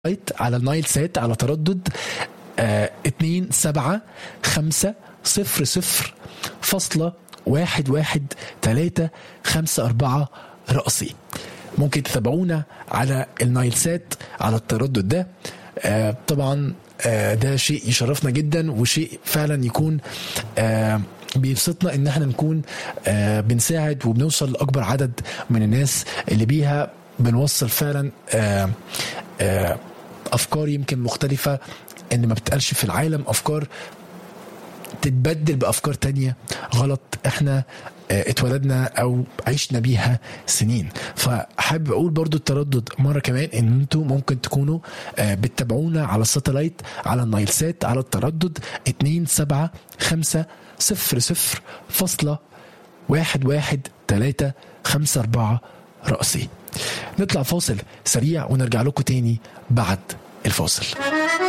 على النايل سات على تردد آه، اتنين سبعة خمسة صفر صفر فاصلة واحد واحد تلاتة خمسة أربعة رأسي ممكن تتابعونا على النايل سات على التردد ده آه، طبعا آه، ده شيء يشرفنا جدا وشيء فعلا يكون آه، بيبسطنا ان احنا نكون آه، بنساعد وبنوصل لاكبر عدد من الناس اللي بيها بنوصل فعلا آه، آه، افكار يمكن مختلفه ان ما بتقالش في العالم افكار تتبدل بافكار تانية غلط احنا آه، اتولدنا او عشنا بيها سنين فحابب اقول برضو التردد مره كمان ان انتوا ممكن تكونوا آه، بتتابعونا على الساتلايت على النايل سات على التردد 2 7 5 0 0 فاصلة واحد واحد تلاتة خمسة أربعة رأسي نطلع فاصل سريع ونرجع لكم تاني بعد الفاصل